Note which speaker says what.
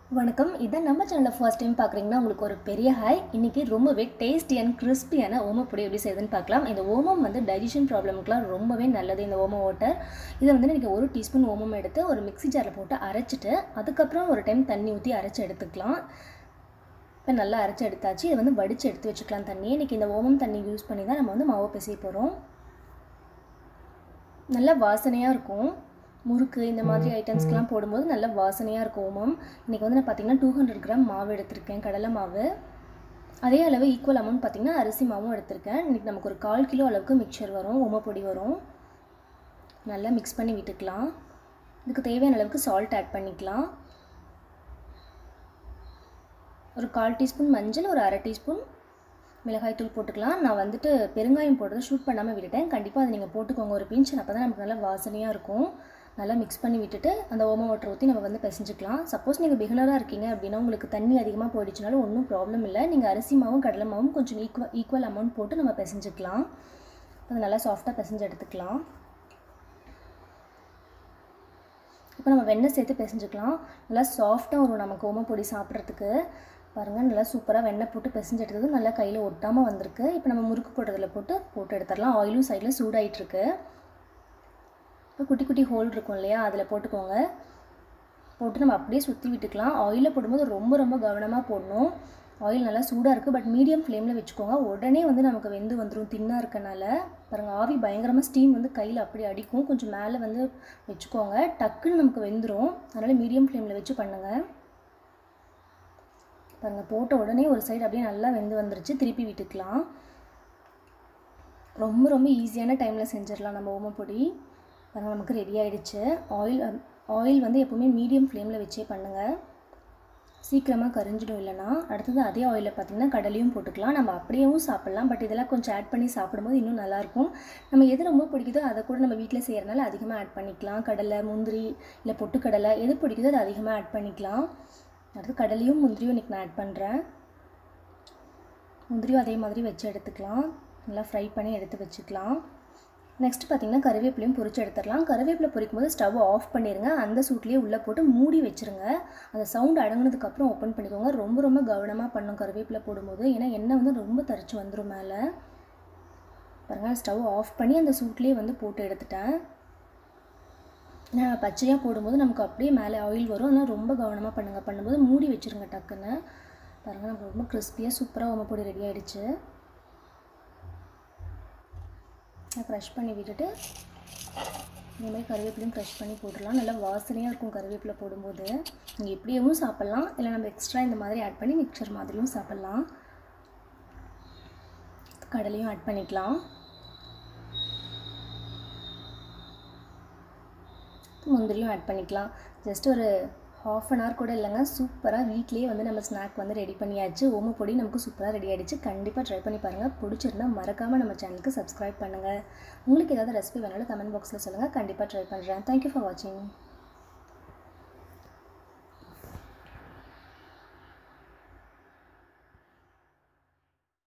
Speaker 1: வணக்கம் இதான் நம்ம சேனலில் ஃபர்ஸ்ட் டைம் பார்க்குறீங்கன்னா உங்களுக்கு ஒரு பெரிய ஹாய் இன்றைக்கி ரொம்பவே டேஸ்டி அண்ட் கிறிஸ்பியான ஓமப்பொடி எப்படி செய்யுதுன்னு பார்க்கலாம் இந்த ஓமம் வந்து டைஜஷன் ப்ராப்ளமுக்குலாம் ரொம்பவே நல்லது இந்த ஓம வாட்டர் இதை வந்து நீங்கள் ஒரு டீஸ்பூன் ஓமம் எடுத்து ஒரு மிக்ஸி ஜாரில் போட்டு அரைச்சிட்டு அதுக்கப்புறம் ஒரு டைம் தண்ணி ஊற்றி அரைச்சி எடுத்துக்கலாம் இப்போ நல்லா அரைச்சி எடுத்தாச்சு இதை வந்து வடித்து எடுத்து வச்சுக்கலாம் தண்ணி இன்றைக்கி இந்த ஓமம் தண்ணி யூஸ் பண்ணி தான் நம்ம வந்து மாவு பிசைய போகிறோம் நல்ல வாசனையாக இருக்கும் முறுக்கு இந்த மாதிரி ஐட்டம்ஸ்க்கெலாம் போடும்போது நல்ல வாசனையாக இருக்கும் ஓமம் இன்றைக்கி வந்து நான் பார்த்தீங்கன்னா டூ ஹண்ட்ரட் கிராம் மாவு எடுத்திருக்கேன் கடலை மாவு அதே அளவு ஈக்குவல் அமௌண்ட் பார்த்திங்கன்னா அரிசி மாவும் எடுத்திருக்கேன் இன்றைக்கி நமக்கு ஒரு கால் கிலோ அளவுக்கு மிக்சர் வரும் ஓமப்பொடி வரும் நல்லா மிக்ஸ் பண்ணி விட்டுக்கலாம் இதுக்கு தேவையான அளவுக்கு சால்ட் ஆட் பண்ணிக்கலாம் ஒரு கால் டீஸ்பூன் மஞ்சள் ஒரு அரை டீஸ்பூன் மிளகாய் தூள் போட்டுக்கலாம் நான் வந்துட்டு பெருங்காயம் போடுறது ஷூட் பண்ணாமல் விட்டுட்டேன் கண்டிப்பாக அதை நீங்கள் போட்டுக்கோங்க ஒரு பிஞ்ச் அப்போ தான் நமக்கு நல்லா வாசனையாக இருக்கும் நல்லா மிக்ஸ் பண்ணி விட்டுட்டு அந்த ஓம வாட்டர் ஊற்றி நம்ம வந்து பிசைஞ்சிக்கலாம் சப்போஸ் நீங்கள் பிகினராக இருக்கீங்க அப்படின்னா உங்களுக்கு தண்ணி அதிகமாக போயிடுச்சுனாலும் ஒன்றும் ப்ராப்ளம் இல்லை நீங்கள் அரிசி மாவும் கடலை மாவும் கொஞ்சம் ஈக்குவல் ஈக்குவல் அமௌண்ட் போட்டு நம்ம பிசைஞ்சிக்கலாம் அது நல்லா சாஃப்டாக பிசைஞ்சு எடுத்துக்கலாம் இப்போ நம்ம வெண்ணெய் சேர்த்து பிசைஞ்சுக்கலாம் நல்லா சாஃப்டாக வரும் நமக்கு ஓம பொடி சாப்பிட்றதுக்கு பாருங்கள் நல்லா சூப்பராக வெண்ணெய் போட்டு பிசைஞ்சு எடுத்ததும் நல்லா கையில் ஒட்டாமல் வந்திருக்கு இப்போ நம்ம முறுக்கு போடுறதுல போட்டு போட்டு எடுத்துடலாம் ஆயிலும் சைடில் சூடாயிட்ருக்கு இப்போ குட்டி குட்டி ஹோல் இருக்கும் இல்லையா அதில் போட்டுக்கோங்க போட்டு நம்ம அப்படியே சுற்றி விட்டுக்கலாம் ஆயிலில் போடும்போது ரொம்ப ரொம்ப கவனமாக போடணும் ஆயில் நல்லா சூடாக இருக்குது பட் மீடியம் ஃப்ளேமில் வச்சுக்கோங்க உடனே வந்து நமக்கு வெந்து வந்துடும் தின்னாக இருக்கனால பாருங்கள் ஆவி பயங்கரமாக ஸ்டீம் வந்து கையில் அப்படி அடிக்கும் கொஞ்சம் மேலே வந்து வச்சுக்கோங்க டக்குன்னு நமக்கு வெந்துடும் அதனால் மீடியம் ஃப்ளேமில் வச்சு பண்ணுங்கள் பாருங்கள் போட்ட உடனே ஒரு சைடு அப்படியே நல்லா வெந்து வந்துருச்சு திருப்பி விட்டுக்கலாம் ரொம்ப ரொம்ப ஈஸியான டைமில் செஞ்சிடலாம் நம்ம ஓமப்பொடி பாருங்கள் நமக்கு ரெடி ஆகிடுச்சு ஆயில் ஆயில் வந்து எப்போவுமே மீடியம் ஃப்ளேமில் வச்சே பண்ணுங்கள் சீக்கிரமாக கரிஞ்சிடும் இல்லைனா அடுத்தது அதே ஆயிலில் பார்த்திங்கன்னா கடலையும் போட்டுக்கலாம் நம்ம அப்படியேவும் சாப்பிட்லாம் பட் இதெல்லாம் கொஞ்சம் ஆட் பண்ணி சாப்பிடும்போது இன்னும் நல்லாயிருக்கும் நம்ம எது ரொம்ப பிடிக்குதோ அதை கூட நம்ம வீட்டில் செய்கிறனால அதிகமாக ஆட் பண்ணிக்கலாம் கடலை முந்திரி இல்லை பொட்டுக்கடலை எது பிடிக்குதோ அதை அதிகமாக ஆட் பண்ணிக்கலாம் அடுத்து கடலையும் முந்திரியும் இன்றைக்கி நான் ஆட் பண்ணுறேன் முந்திரியும் அதே மாதிரி வச்சு எடுத்துக்கலாம் நல்லா ஃப்ரை பண்ணி எடுத்து வச்சுக்கலாம் நெக்ஸ்ட் பார்த்திங்கன்னா கருவேப்பிலையும் பொரிச்சு எடுத்துடலாம் கருவேப்பிலை பொரிக்கும் போது ஸ்டவ் ஆஃப் பண்ணிடுங்க அந்த சூட்லேயே உள்ளே போட்டு மூடி வச்சுருங்க அந்த சவுண்ட் அடங்கினதுக்கப்புறம் ஓப்பன் பண்ணிக்கோங்க ரொம்ப ரொம்ப கவனமாக பண்ணும் கருவேப்பிலை போடும்போது ஏன்னா எண்ணெய் வந்து ரொம்ப தரிச்சு வந்துடும் மேலே பாருங்கள் ஸ்டவ் ஆஃப் பண்ணி அந்த சூட்லேயே வந்து போட்டு எடுத்துட்டேன் நான் பச்சையாக போடும்போது நமக்கு அப்படியே மேலே ஆயில் வரும் ஆனால் ரொம்ப கவனமாக பண்ணுங்கள் பண்ணும்போது மூடி வச்சுருங்க டக்குன்னு பாருங்கள் நமக்கு ரொம்ப கிறிஸ்பியாக சூப்பராக ஓமப்பொடி ரெடி ஆகிடுச்சு க்ரஷ் பண்ணி விட்டுட்டு இந்தமாதிரி கருவேப்பிலையும் க்ரஷ் பண்ணி போட்டுடலாம் நல்லா வாசனையாக இருக்கும் கருவேப்பிலை போடும்போது நீங்கள் இப்படியும் சாப்பிட்லாம் இல்லை நம்ம எக்ஸ்ட்ரா இந்த மாதிரி ஆட் பண்ணி மிக்சர் மாதிரியும் சாப்பிட்லாம் கடலையும் ஆட் பண்ணிக்கலாம் முந்திரியும் ஆட் பண்ணிக்கலாம் ஜஸ்ட் ஒரு ஹாஃப் அன் ஹவர் கூட இல்லைங்க சூப்பராக வீட்லேயே வந்து நம்ம ஸ்நாக் வந்து ரெடி பண்ணியாச்சு ஓமப்பொடி நமக்கு சூப்பராக ரெடி ஆகிடுச்சு கண்டிப்பாக ட்ரை பண்ணி பாருங்கள் பிடிச்சிருந்தா மறக்காமல் நம்ம சேனலுக்கு சப்ஸ்கிரைப் பண்ணுங்கள் உங்களுக்கு ஏதாவது ரெசிபி வேணாலும் கமெண்ட் பாக்ஸில் சொல்லுங்கள் கண்டிப்பாக ட்ரை பண்ணுறேன் தேங்க்யூ ஃபார் வாட்சிங்